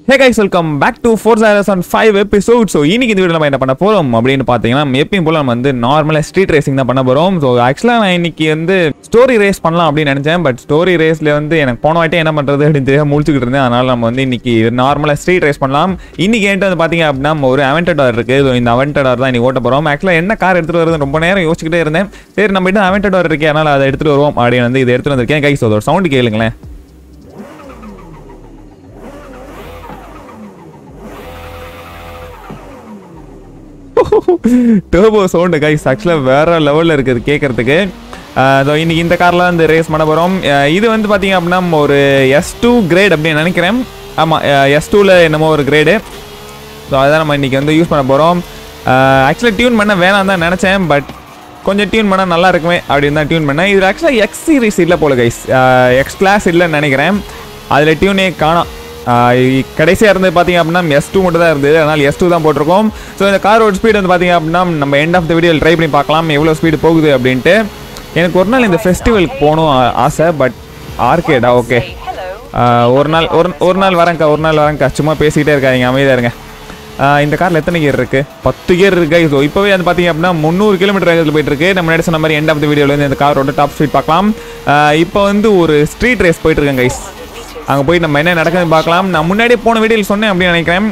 Hey guys welcome back to Forza Horizon five episode so இன்னைக்கு இந்த video நம்ம என்ன பண்ண போகிறோம் அப்படின்னு பார்த்தீங்கன்னா நம்ம எப்பயும் போல நம்ம வந்து நார்மலாக ஸ்ட்ரீட் ரேசிங் தான் பண்ண போகிறோம் ஸோ ஆக்சுவலாக நான் இன்னைக்கு வந்து ஸ்டோரி ரேஸ் பண்ணலாம் அப்படின்னு நினச்சேன் பட் ஸ்டோரி ரேஸில் வந்து எனக்கு போன வாட்டி என்ன பண்ணுறது அப்படின்னு தெரியாம முழிச்சுக்கிட்டு இருந்தேன் அதனால் நம்ம வந்து இன்னைக்கு நார்மலாக ஸ்ட்ரீட் ரேஸ் பண்ணலாம் இன்னைக்கு என்கிட்ட வந்து பார்த்தீங்க அப்படின்னா நம்ம ஒரு அவென்டடார் இருக்குது ஸோ இந்த அவென்டடார் தான் இன்னைக்கு ஓட்ட போகிறோம் ஆக்சுவலாக என்ன கார் எடுத்துகிட்டு வருது ரொம்ப நேரம் யோசிச்சுக்கிட்டே இருந்தேன் சரி நம்ம கிட்ட அவென்டடார் இருக்கே அதனால் அதை எடுத்துகிட்டு வருவோம் அப்படின்னு வந்து இதை எடுத்துகிட்டு வந்திருக்கேன் கைஸ் அதோட சவுண்டு கேளுங்களேன் டர்போ சவுண்டு கைஸ் ஆக்சுவலாக வேற லெவலில் இருக்குது கேட்கறதுக்கு ஸோ இன்னைக்கு இந்த காரில் இந்த ரேஸ் பண்ண போகிறோம் இது வந்து பார்த்தீங்க அப்படின்னா ஒரு எஸ் டூ கிரேட் அப்படின்னு நினைக்கிறேன் ஆமாம் எஸ் டூவில் என்னமோ ஒரு கிரேடு ஸோ அதான் நம்ம இன்னைக்கு வந்து யூஸ் பண்ண போகிறோம் ஆக்சுவலாக டியூன் பண்ண வேணாம் தான் நினச்சேன் பட் கொஞ்சம் டியூன் பண்ணால் நல்லா இருக்குமே அப்படின்னு தான் டியூன் பண்ணேன் இது ஆக்சுவலாக எக்ஸ் சீரிஸ் இல்லை போல கைஸ் எக்ஸ் கிளாஸ் இல்லைன்னு நினைக்கிறேன் அதில் டியூனே காணோம் கடைசியாக இருந்து பார்த்தீங்க அப்படின்னா எஸ் டூ மட்டும் தான் இருந்தது அதனால் எஸ் டூ தான் போட்டிருக்கோம் ஸோ இந்த காரோட ஸ்பீடு வந்து பார்த்தீங்க அப்படின்னா நம்ம end of the video try பண்ணி பார்க்கலாம் எவ்வளோ ஸ்பீடு போகுது அப்படின்ட்டு எனக்கு ஒரு நாள் இந்த ஃபெஸ்டிவலுக்கு போகணும் ஆ- ஆசை பட் ஆர்கேடா ஓகே ஒரு நாள் ஒரு ஒரு நாள் வரேங்க்கா ஒரு நாள் வரேங்க்கா சும்மா பேசிக்கிட்டே இருக்காங்க அமைதியாக இருங்க ஆ, இந்த காரில் எத்தனை கியர் இருக்கு பத்து கியர் இருக்கு ஸோ இப்போவே வந்து பார்த்தீங்க அப்படின்னா முந்நூறு கிலோமீட்டர் வேகத்தில் போயிட்டு இருக்கு நம்ம முன்னாடி சொன்ன மாதிரி எண்ட் ஆஃப் த வீடியோவில் வந்து இந்த காரோட டாப் ஸ்பீட் பார்க்கலாம் ஆ, இப்போ வந்து ஒரு ஸ்ட்ரீட் ரேஸ் போயிட்டு இருக்கேன் கைஸ் அங்கே போய் நம்ம என்ன நடக்குதுன்னு பார்க்கலாம் நான் முன்னாடியே போன வீடியோவில் சொன்னேன் அப்படின்னு நினைக்கிறேன்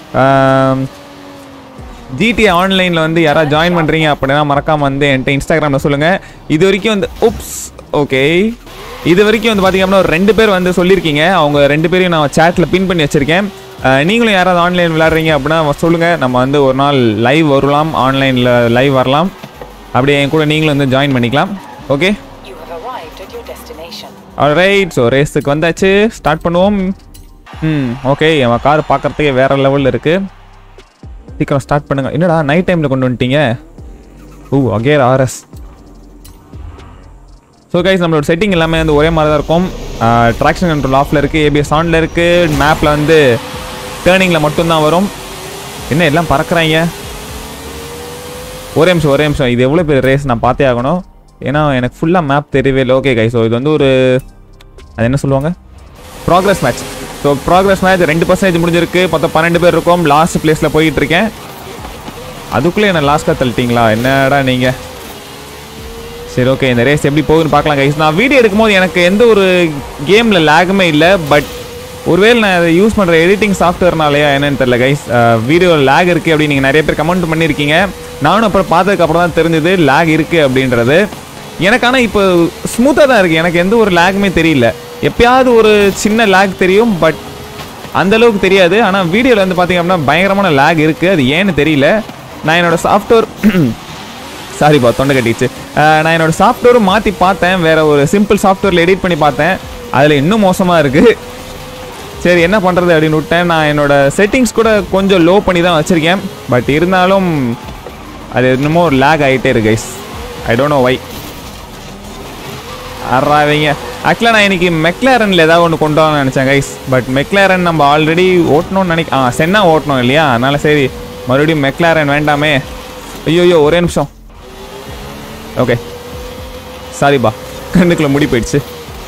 ஜிடிஏ ஆன்லைனில் வந்து யாராவது ஜாயின் பண்ணுறீங்க அப்படின்னா மறக்காம வந்து என்கிட்ட இன்ஸ்டாகிராமில் சொல்லுங்கள் இது வரைக்கும் வந்து உப்ஸ் ஓகே இது வரைக்கும் வந்து பார்த்தீங்க அப்படின்னா ஒரு ரெண்டு பேர் வந்து சொல்லியிருக்கீங்க அவங்க ரெண்டு பேரையும் நான் சேட்டில் பின் பண்ணி வச்சுருக்கேன் அஹ், நீங்களும் யாராவது ஆன்லைன் விளையாடுறீங்க அப்படின்னா சொல்லுங்கள் நம்ம வந்து ஒரு நாள் லைவ் வரலாம் ஆன்லைனில் லைவ் வரலாம் அப்படியே என் கூட நீங்களும் வந்து ஜாயின் பண்ணிக்கலாம் okay You have arrived at your destination. Alright so ரேஸுக்கு வந்தாச்சு ஸ்டார்ட் பண்ணுவோம் ம் ஓகே என் கார் பார்க்கறதுக்கே வேற லெவலில் இருக்கு சீக்கிரம் ஸ்டார்ட் பண்ணுங்க என்னடா நைட் டைமில் கொண்டு வந்துட்டீங்க ஓ அகேர் ஆர்எஸ் ஸோ கைஸ் நம்மளோட செட்டிங் எல்லாமே வந்து ஒரே மாதிரி தான் இருக்கும் ட்ராக்ஷன் கண்ட்ரோல் ஆஃபில் இருக்குது ஏபிஎஸ் ஆனில் இருக்குது மேப்பில் வந்து டேர்னிங்கில் மட்டும்தான் வரும் என்ன எல்லாம் பறக்குறாங்க ஒரே நிமிஷம் ஒரே நிமிஷம் இது எவ்வளோ பெரிய ரேஸ் நான் பார்த்தே ஆகணும் ஏன்னா எனக்கு ஃபுல்லாக மேப் தெரியவே இல்லை ஓகே கை ஸோ இது வந்து ஒரு அது என்ன சொல்லுவாங்க progress match so progress match ரெண்டு பர்சன்டேஜ் முடிஞ்சிருக்கு மொத்தம் பன்னெண்டு பேர் இருக்கும் லாஸ்ட் பிளேஸில் போயிட்டு இருக்கேன் அதுக்குள்ளே என்ன லாஸ்ட்டாக தள்ளிட்டீங்களா என்னடா நீங்கள் சரி ஓகே இந்த ரேஸ் எப்படி போகுதுன்னு பார்க்கலாம் கைஸ் நான் வீடியோ எடுக்கும்போது எனக்கு எந்த ஒரு கேமில் லேகுமே இல்லை பட் ஒருவேளை நான் அதை யூஸ் பண்ணுற எடிட்டிங் சாஃப்ட்வேர்னாலயா என்னன்னு தெரியல கைஸ் வீடியோ லேக் இருக்குது அப்படின்னு நீங்கள் நிறைய பேர் கமெண்ட் பண்ணியிருக்கீங்க நானும் அப்புறம் பார்த்ததுக்கு அப்புறம் தான் தெரிஞ்சது லேக் இருக்குது அப்படின்றது எனக்கு ஆனால் இப்போ ஸ்மூத்தாக தான் இருக்குது எனக்கு எந்த ஒரு லேகுமே தெரியல எப்பயாவது ஒரு சின்ன லேக் தெரியும் பட் அந்த அளவுக்கு தெரியாது ஆனால் வீடியோவில் வந்து பார்த்தீங்க அப்படின்னா பயங்கரமான லேக் இருக்குது அது ஏன்னு தெரியல நான் என்னோட சாஃப்ட்வேர் சாரிப்பா தொண்டை கட்டிச்சு அஹ் நான் என்னோட சாஃப்ட்வேரும் மாற்றி பார்த்தேன் வேற ஒரு சிம்பிள் சாஃப்ட்வேரில் எடிட் பண்ணி பார்த்தேன் அதில் இன்னும் மோசமாக இருக்குது சரி என்ன பண்ணுறது அப்படின்னு விட்டேன் நான் என்னோட செட்டிங்ஸ் கூட கொஞ்சம் லோ பண்ணி தான் வச்சுருக்கேன் பட் இருந்தாலும் அது இன்னமும் ஒரு லேக் ஆகிட்டே இருக்கு guys I don't know why அறாவீங்க ஆக்சுவலாக நான் இன்னைக்கு மெக்லாரனில் ஏதாவது ஒன்று கொண்டு வரணும்னு நினச்சேன் கைஸ் பட் மெக்லாரன் நம்ம ஆல்ரெடி ஓட்டணும்னு நினைக்க ஆ சென்னா ஓட்டணும் இல்லையா அதனால சரி மறுபடியும் மெக்லாரன் வேண்டாமே ஐயோ ஒரே நிமிஷம் ஓகே சாரிப்பா கண்ணுக்குள்ள முடி போயிடுச்சு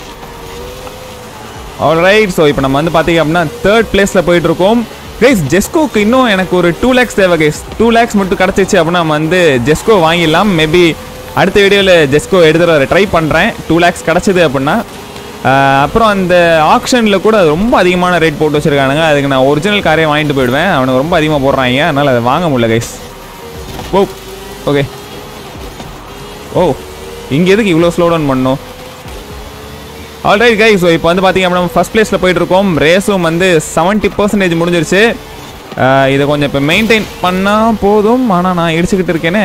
ஆல்ரைட் ஸோ இப்போ நம்ம வந்து பார்த்தீங்க அப்படின்னா தேர்ட் பிளேஸில் போயிட்டு இருக்கோம் கைஸ் ஜெஸ்கோக்கு இன்னும் எனக்கு ஒரு டூ லேக்ஸ் தேவை கைஸ் டூ லேக்ஸ் மட்டும் கிடச்சிச்சு அப்படின்னா நம்ம வந்து ஜெஸ்கோ வாங்கிடலாம் மேபி அடுத்த வீடியோவில் ஜெஸ்கோ எடுத்துகிட்டு வர ட்ரை பண்ணுறேன் டூ லேக்ஸ் கிடச்சிது அப்படின்னா ஆஹ் அப்புறம் அந்த ஆக்ஷனில் கூட ரொம்ப அதிகமான ரேட் போட்டு வச்சிருக்கானுங்க அதுக்கு நான் ஒரிஜினல் காரே வாங்கிட்டு போயிடுவேன் அவனுக்கு ரொம்ப அதிகமாக போடுறாங்க அதனால் அதை வாங்க முடியல கைஸ் ஓ ஓகே ஓ இங்கே எதுக்கு இவ்வளோ ஸ்லோ டவுன் பண்ணணும் ஆல்ரைட் கை ஸோ இப்போ வந்து பார்த்தீங்க அப்படின்னா ஃபஸ்ட் பிளேஸில் போயிட்டு இருக்கோம் ரேஸும் வந்து செவன்ட்டி பர்சன்டேஜ் முடிஞ்சிருச்சு ஆஹ் இதை கொஞ்சம் இப்போ மெயின்டைன் பண்ணால் போதும் ஆனால் நான் இடிச்சுக்கிட்டு இருக்கேனே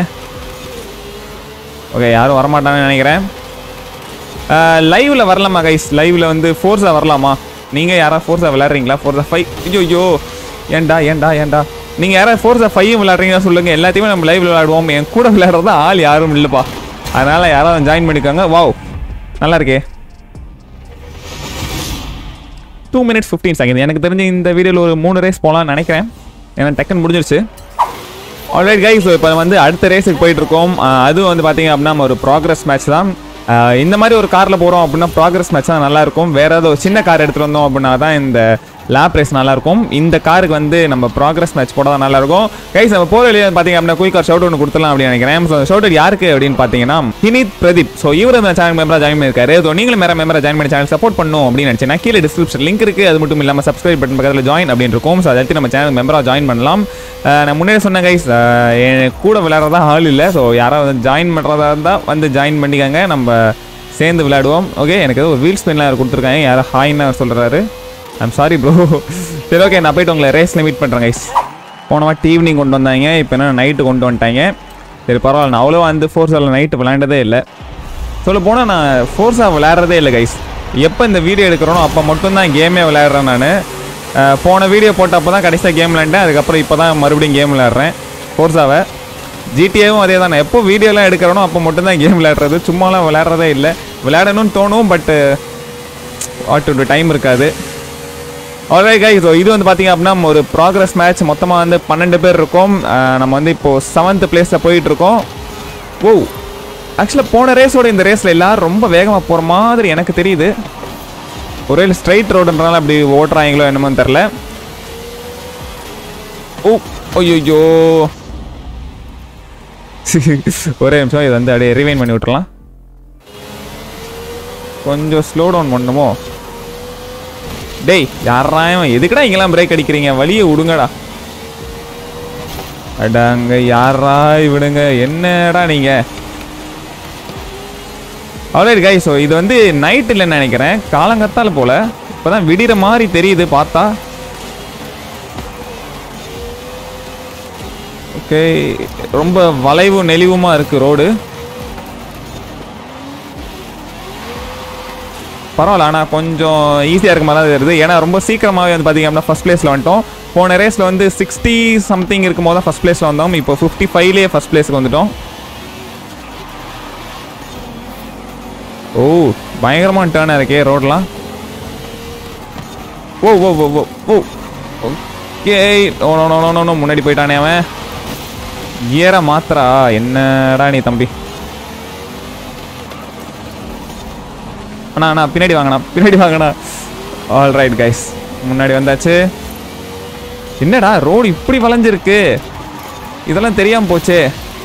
ஓகே யாரும் வரமாட்டாங்கன்னு நினைக்கிறேன் லைவ்ல வரலாமா கைஸ் லைவ்ல வந்து ஃபோர்ஸா வரலாமா நீங்கள் யாராவது ஃபோர்ஸா விளையாடுறீங்களா ஃபோர்ஸா ஃபைவ் ஐயோ ஐயோ ஏன்டா ஏன்டா ஏன்டா நீங்கள் யாராவது ஃபோர்ஸா ஃபைவ் விளையாடுறீங்கன்னா சொல்லுங்க எல்லாத்தையுமே நம்ம லைவ்ல விளையாடுவோம் என் கூட விளையாடுறது ஆள் யாரும் இல்லைப்பா அதனால யாராவது ஜாயின் பண்ணிக்கோங்க வாவ் நல்லா இருக்கே டூ மினிட்ஸ் ஃபிஃப்டீன் செகண்ட் எனக்கு தெரிஞ்சு இந்த வீடியோவில் ஒரு மூணு ரேஸ் போகலாம்னு நினைக்கிறேன் ஏன்னா டக்குன்னு முடிஞ்சிருச்சு ஆல்ரைட் கை ஸோ இப்போ வந்து அடுத்த ரேஸுக்கு போயிட்டு இருக்கோம் அஹ் அதுவும் வந்து பார்த்தீங்க அப்படின்னா நம்ம ஒரு ப்ராக்ரஸ் மேட்ச் தான் அஹ் இந்த மாதிரி ஒரு காரில் போகிறோம் அப்படின்னா ப்ராக்ரஸ் மேட்ச் தான் நல்லா இருக்கும் வேற ஏதோ ஒரு சின்ன கார் எடுத்துகிட்டு வந்தோம் அப்படின்னா தான் இந்த லேப் ரேஸ் நல்லாயிருக்கும் இந்த காருக்கு வந்து நம்ம ப்ராக்ரஸ் மேட்ச் போட தான் நல்லாயிருக்கும் கைஸ் நம்ம போகிற வழியாக பார்த்தீங்க அப்படின்னா குயிக்கார் ஷவுட் ஒன்று கொடுத்துலாம் அப்படின்னு நினைக்கிறேன் ஸோ ஷவுட் யாருக்கு அப்படின்னு பார்த்தீங்கன்னா ஹினித் பிரதீப் ஸோ இவர் இந்த சேனல் மெம்பராக ஜாயின் பண்ணியிருக்காரு ஸோ நீங்களும் மேலே மெம்பராக ஜாயின் பண்ணி சேனல் சப்போர்ட் பண்ணும் அப்படின்னு நினச்சேன்னா கீழே டிஸ்கிரிப்ஷன் லிங்க் இருக்குது அது மட்டும் இல்லாமல் சப்ஸ்கிரைப் பட்டன் பக்கத்தில் ஜாயின் அப்படின்னு இருக்கும் ஸோ அதை எடுத்து நம்ம சேனல் மெம்பராக ஜாயின் பண்ணலாம் அஹ் நான் முன்னாடி சொன்ன கைஸ் என் கூட விளையாடுறதா ஆள் இல்லை ஸோ யாராவது ஜாயின் பண்ணுறதா இருந்தால் வந்து ஜாயின் பண்ணிக்கோங்க நம்ம சேர்ந்து விளையாடுவோம் ஓகே எனக்கு ஏதோ ஒரு வீல் ஸ்பின்லாம் கொடுத்துருக்காங்க யாரும் ஹாய்ன்னு சொல்கிறாரு ஐம் சாரி ப்ரோ சரி ஓகே நான் போயிட்டு உங்களை ரேஸில் மீட் பண்ணுறேன் கைஸ் போன வாட்டி ஈவினிங் கொண்டு வந்தாங்க இப்போ என்ன நைட்டு கொண்டு வந்துட்டாங்க சரி பரவாயில்ல நான் அவ்வளோவா வந்து ஃபோர்ஸாவில் நைட்டு விளையாண்டதே இல்லை சொல்ல போனால் நான் ஃபோர்ஸாக விளையாடுறதே இல்லை கைஸ் எப்போ இந்த வீடியோ எடுக்கிறோனோ அப்போ மட்டும்தான் கேமே விளையாடுறேன் நான் போன வீடியோ போட்டப்போ தான் கடைசியாக கேம் விளையாண்டேன் அதுக்கப்புறம் இப்போ தான் மறுபடியும் கேம் விளையாடுறேன் ஃபோர்ஸாவை ஜிடிஏவும் அதே தான் நான் எப்போ வீடியோலாம் எடுக்கிறேனோ அப்போ மட்டும்தான் கேம் விளையாடுறது சும்மாலாம் விளையாடுறதே இல்லை விளையாடணும்னு தோணும் பட்டு வாட் டு டைம் இருக்காது ஆல்ரைட் கை ஸோ இது வந்து பார்த்தீங்க அப்படின்னா ஒரு ப்ராக்ரஸ் மேட்ச் மொத்தமாக வந்து பன்னெண்டு பேர் இருக்கோம் அஹ் நம்ம வந்து இப்போது செவன்த் பிளேஸில் போயிட்டு இருக்கோம் ஓ ஆக்சுவலாக போன ரேஸோட இந்த ரேஸில் எல்லாரும் ரொம்ப வேகமாக போகிற மாதிரி எனக்கு தெரியுது ஒரே ஸ்ட்ரைட் ரோடுன்றனால அப்படி ஓட்டுறாங்களோ என்னமோன்னு தெரில ஓ ஐயோ ஒரே நிமிஷம் இதை வந்து அப்படியே ரிவைன் பண்ணி விட்டுறலாம் கொஞ்சம் ஸ்லோ டவுன் பண்ணுமோ டேய் யாரா இவன் எதுக்குடா இங்கெல்லாம் பிரேக் அடிக்கிறீங்க வழியை விடுங்கடா அடாங்க யாரா விடுங்க என்னடா நீங்க அவ்வளோ கை ஸோ இது வந்து நைட் இல்லைன்னு நினைக்கிறேன் காலங்கத்தால போல இப்போதான் விடிற மாதிரி தெரியுது பார்த்தா ஓகே ரொம்ப வளைவும் நெளிவுமா இருக்கு ரோடு பரவாயில்ல ஆனால் கொஞ்சம் ஈஸியாக இருக்க மாதிரி தான் தெரியுது ஏன்னா ரொம்ப சீக்கிரமாகவே வந்து பார்த்தீங்க அப்படின்னா ஃபஸ்ட் பிளேஸில் வந்துட்டோம் போன ரேஸில் வந்து சிக்ஸ்டி சம்திங் இருக்கும் போது தான் ஃபஸ்ட் பிளேஸில் வந்தோம் இப்போ ஃபிஃப்டி ஃபைவ்லேயே ஃபஸ்ட் பிளேஸுக்கு வந்துட்டோம் ஓ பயங்கரமான டேர்னாக இருக்கே ரோடெலாம் ஓ ஓ ஓ ஓ ஓ ஓகே ஓ நோ நோ நோ நோ முன்னாடி போயிட்டானே அவன் கியரை மாத்திரா என்னடா நீ தம்பி அண்ணா அண்ணா பின்னாடி வாங்கண்ணா பின்னாடி வாங்கண்ணா ஆல் ரைட் கைஸ் முன்னாடி வந்தாச்சு என்னடா ரோடு இப்படி வளைஞ்சிருக்கு இதெல்லாம் தெரியாம போச்சே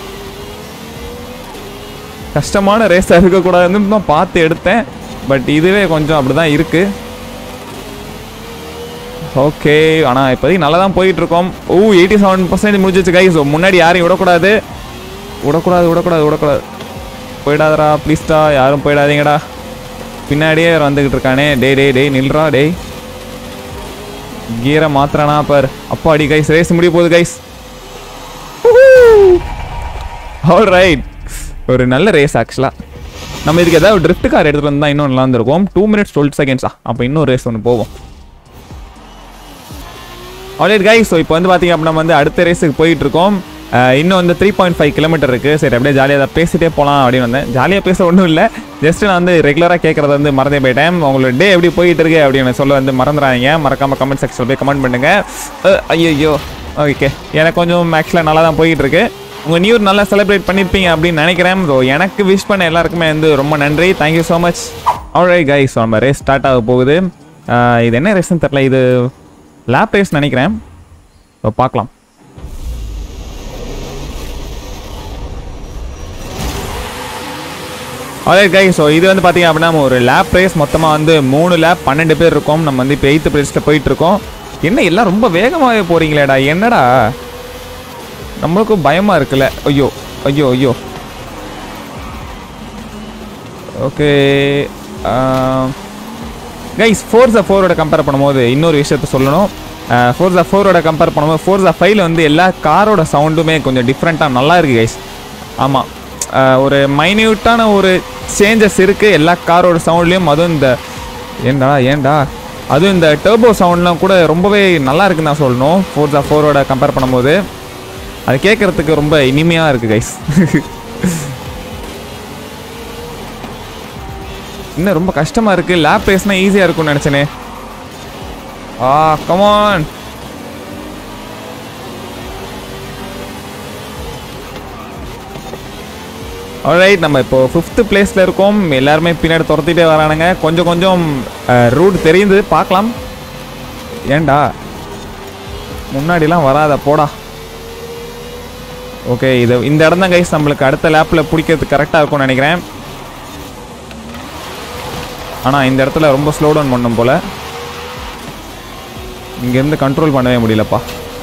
கஷ்டமான ரேஸாக இருக்கக்கூடாதுன்னு தான் பார்த்து எடுத்தேன் பட் இதுவே கொஞ்சம் அப்படிதான் இருக்கு ஓகே ஆனால் இப்போதைக்கு நல்லா தான் போயிட்டு இருக்கோம் ஓ எயிட்டி செவன் பர்சன்டேஜ் முடிஞ்சிச்சு கைஸ் முன்னாடி யாரையும் விடக்கூடாது விடக்கூடாது விடக்கூடாது விடக்கூடாது போயிடாதடா ப்ளீஸ்டா யாரும் போயிடாதீங்கடா பின்னாடியே வேற வந்துகிட்டு இருக்கானே டேய் டேய் டேய் நில்றா டேய் கீரை மாத்திரானா பார் அப்பா அடி கைஸ் ரேஸ் முடிய போகுது கைஸ் ஆல் ரைட் ஒரு நல்ல ரேஸ் ஆக்சுவலாக நம்ம இதுக்கு ஏதாவது ட்ரிஃப்ட் கார் எடுத்துகிட்டு வந்தால் இன்னும் நல்லா இருந்திருக்கும் டூ மினிட்ஸ் டுவெல் செகண்ட்ஸா அப்போ இன்னும் ரேஸ் ஒன்று போவோம் ஆல்ரைட் கைஸ் ஸோ இப்போ வந்து பார்த்தீங்க அப்படின்னா நம்ம வந்து அடுத்த ரேஸுக்கு போயிட்டு இருக்கோம் அஹ் இன்னும் வந்து த்ரீ பாயிண்ட் ஃபைவ் கிலோமீட்டர் இருக்குது சரி அப்படியே ஜாலியாக அதை பேசிட்டே போகலாம் அப்படின்னு வந்தேன் ஜாலியாக பேச ஒன்றும் இல்லை ஜஸ்ட் நான் வந்து ரெகுலராக கேட்குறத வந்து மறந்தே போயிட்டேன் உங்களோட டே எப்படி போயிட்டு இருக்கு அப்படின்னு சொல்ல வந்து மறந்துடாதீங்க மறக்காமல் கமெண்ட் செக்ஷனில் போய் கமெண்ட் பண்ணுங்கள் ஐயோ ஓகே எனக்கு கொஞ்சம் ஆக்சுவலாக நல்லா தான் போயிட்டு இருக்கு உங்கள் நியூ நல்லா செலிப்ரேட் பண்ணியிருப்பீங்க அப்படின்னு நினைக்கிறேன் ஸோ எனக்கு விஷ் பண்ண எல்லாருக்குமே வந்து ரொம்ப நன்றி thank you so much alright guys நம்ம ரேஸ் ஸ்டார்ட் ஆக போகுது அஹ் இது என்ன ரேஸ்ன்னு தெரில இது லேப் ரேஸ் நினைக்கிறேன் ஸோ பார்க்கலாம் ஆல்ரைட் கை ஸோ இது வந்து பார்த்தீங்க அப்படின்னா ஒரு லேப் ரேஸ் மொத்தமாக வந்து மூணு லேப் பன்னெண்டு பேர் இருக்கோம் நம்ம வந்து இப்போ எயித்து பிளேஸில் போயிட்டு இருக்கோம் என்ன எல்லாம் ரொம்ப வேகமாகவே போறீங்களேடா என்னடா நம்மளுக்கும் பயமாக இருக்குல்ல ஐயோ ஐயோ ஐயோ ஓகே கைஸ் ஃபோர்ஸா ஃபோரோட கம்பேர் பண்ணும்போது இன்னொரு விஷயத்த சொல்லணும் ஃபோர்ஸா ஃபோரோட கம்பேர் பண்ணும்போது ஃபோர்ஸா ஃபைவ்ல வந்து எல்லா காரோட சவுண்டுமே கொஞ்சம் டிஃப்ரெண்ட்டாக நல்லா இருக்கு கைஸ் ஆமாம் ஒரு மைன்யூட்டான ஒரு சேஞ்சஸ் இருக்குது எல்லா காரோட சவுண்ட்லேயும் அதுவும் இந்த ஏண்டா ஏண்டா அதுவும் இந்த டர்போ சவுண்ட்லாம் கூட ரொம்பவே நல்லா இருக்குன்னு தான் சொல்லணும் ஃபோர்ஸா ஃபோரோட கம்பேர் பண்ணும்போது அது கேட்குறதுக்கு ரொம்ப இனிமையாக இருக்குது கைஸ் இன்னும் ரொம்ப கஷ்டமாக இருக்குது லேப் ரேஸ்னா ஈஸியாக இருக்கும்னு நினச்சேனே ஆ கமான் ஆல்ரைட் நம்ம இப்போ ஃபிஃப்த்து பிளேஸில் இருக்கோம் எல்லாருமே பின்னாடி துரத்திட்டே வரானுங்க கொஞ்சம் கொஞ்சம் ரூட் தெரியுது பார்க்கலாம் ஏன்டா முன்னாடிலாம் வராத போடா ஓகே இது இந்த இடம் தான் கைஸ் நம்மளுக்கு அடுத்த லேப்பில் பிடிக்கிறதுக்கு கரெக்டாக இருக்கும்னு நினைக்கிறேன் ஆனால் இந்த இடத்துல ரொம்ப ஸ்லோ டவுன் பண்ணும் போல் இங்கேருந்து கண்ட்ரோல் பண்ணவே முடியலப்பா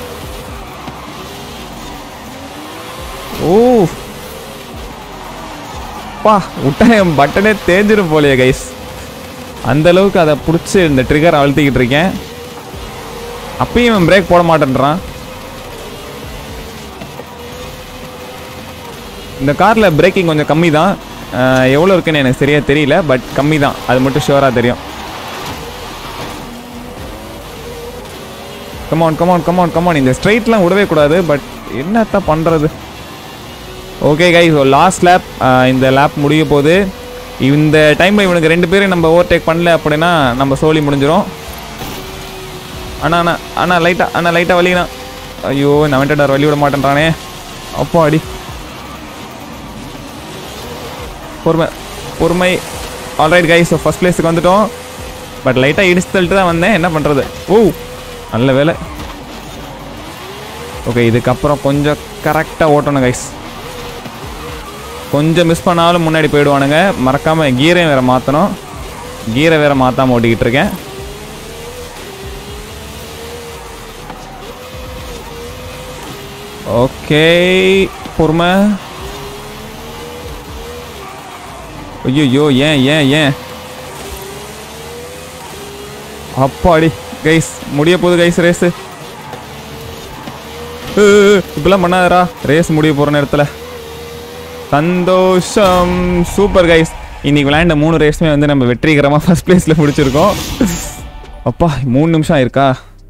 ஓ பா விட்டேன் பட்டனே தேஞ்சிரும் போலையே கைஸ் அந்த அளவுக்கு அதை பிடிச்சி இந்த ட்ரிகர் அழுத்திக்கிட்டு இருக்கேன் அப்பயும் இவன் பிரேக் போட மாட்டேன்றான் இந்த காரில் பிரேக்கிங் கொஞ்சம் கம்மி தான் எவ்வளோ இருக்குன்னு எனக்கு சரியா தெரியல பட் கம்மி தான் அது மட்டும் ஷுவராக தெரியும் கமான் கமான் கமான் கமான் இந்த ஸ்ட்ரைட்லாம் விடவே கூடாது பட் என்னத்த பண்ணுறது okay guy so last lap இந்த லேப் முடிய போகுது இந்த டைமில் இவனுக்கு ரெண்டு பேரும் நம்ம ஓவர்டேக் பண்ணல அப்படின்னா நம்ம சோலி முடிஞ்சிடும் அண்ணா அண்ணா அண்ணா லைட்டாக அண்ணா லைட்டாக வலினா ஐயோ இந்த வெண்டடார் வழி விட மாட்டேன்றானே அப்போ அடி பொறுமை பொறுமை ஆல்ரைட் கைஸ் ஃபர்ஸ்ட் பிளேஸுக்கு வந்துட்டோம் பட் லைட்டாக இடிச்சு தள்ளிட்டு தான் வந்தேன் என்ன பண்ணுறது ஓ நல்ல வேலை ஓகே இதுக்கப்புறம் கொஞ்சம் கரெக்டாக ஓட்டணும் கைஸ் கொஞ்சம் மிஸ் பண்ணாலும் முன்னாடி போயிடுவானுங்க மறக்காமல் கீரையும் வேறு மாற்றணும் கீரை வேறு மாற்றாமல் ஓட்டிக்கிட்டு இருக்கேன் ஓகே பொறுமை ஐயோ ஏன் ஏன் ஏன் அப்பாடி கைஸ் முடிய போகுது கைஸ் ரேஸு இப்பெல்லாம் பண்ணாதரா ரேஸ் முடிய போகிற நேரத்தில் சந்தோஷம் சூப்பர் கைஸ் இன்னைக்கு விளையாண்ட மூணு ரேஸுமே வந்து நம்ம வெற்றிகரமாக ஃபர்ஸ்ட் பிளேஸில் முடிச்சிருக்கோம் அப்பா மூணு நிமிஷம் இருக்கா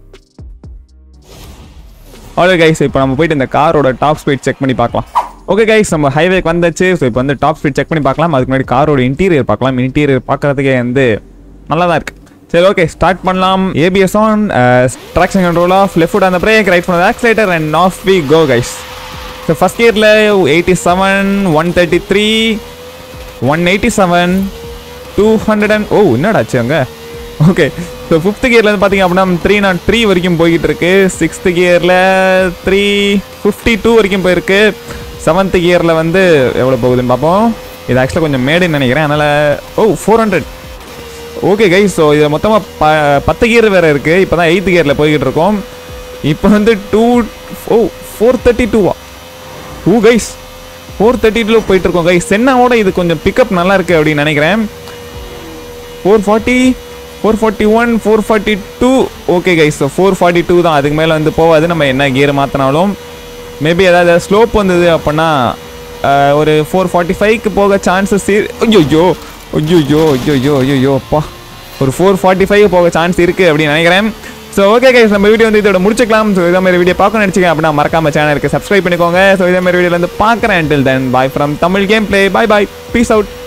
ஆல்ரெடி கைஸ் இப்போ நம்ம போயிட்டு இந்த காரோட டாப் ஸ்பீட் செக் பண்ணி பார்க்கலாம் ஓகே கைஸ் நம்ம ஹைவேக்கு வந்தாச்சு ஸோ இப்போ வந்து டாப் ஸ்பீட் செக் பண்ணி பார்க்கலாம் அதுக்கு முன்னாடி காரோட இன்டீரியர் பார்க்கலாம் இன்டீரியர் பார்க்கறதுக்கே வந்து நல்லா தான் இருக்கு சரி ஓகே ஸ்டார்ட் பண்ணலாம் ABS on traction control off left foot அந்த பிரேக் ரைட் பண்ண accelerator and off we go guys so first இயரில் eighty seven one thirty three one eighty seven two hundred and ஓ என்னடாச்சு அங்கே ஓகே ஸோ ஃபிஃப்த் கியரில் வந்து பார்த்தீங்க அப்படின்னா three not three வரைக்கும் போய்கிட்டு இருக்கு சிக்ஸ்த் கியரில் த்ரீ ஃபிஃப்டி டூ வரைக்கும் போயிருக்கு செவன்த் கியரில் வந்து எவ்வளோ போகுதுன்னு பார்ப்போம் இது ஆக்சுவலாக கொஞ்சம் மேடுன்னு நினைக்கிறேன் அதனால் ஓ four hundred okay guy so இதில் மொத்தமாக ப பத்து கியர் வேறு இருக்குது இப்போ தான் எயித்து கியரில் போய்கிட்டு இருக்கோம் இப்போ வந்து டூ ஓ ஃபோர் தேர்ட்டி டூவா two guys four thirty two போயிட்டு இருக்கோம் கைஸ் சென்னாவோட இது கொஞ்சம் பிக்கப் நல்லா இருக்கு அப்படின்னு நினைக்கிறேன் four forty four forty one four forty two okay guys four forty two தான் அதுக்கு மேலே வந்து போகாது நம்ம என்ன கியர் மாற்றினாலும் மேபி ஏதாவது ஸ்லோப் வந்தது அப்படின்னா அஹ், ஒரு ஃபோர் ஃபார்ட்டி ஃபைவ்க்கு போக சான்சஸ் ஐயோ ஐயோ ஐயோ ஐயோ ஐயோ அப்பா ஒரு ஃபோர் ஃபார்ட்டி ஃபைவ் போக சான்ஸ் இருக்குது அப்படின்னு நினைக்கிறேன் ஸோ ஓகே கைஸ் நம்ம வீடியோ வந்து இதோட முடிச்சுக்கலாம் ஸோ இதே மாதிரி வீடியோ பார்க்க நினச்சிங்க அப்படின்னா மறக்காம சேனலுக்கு சப்ஸ்கிரைப் பண்ணிக்கோங்க ஸோ இதே மாதிரி வீடியோல வந்து பார்க்குறேன் until then bye from Tamil game play bye bye peace out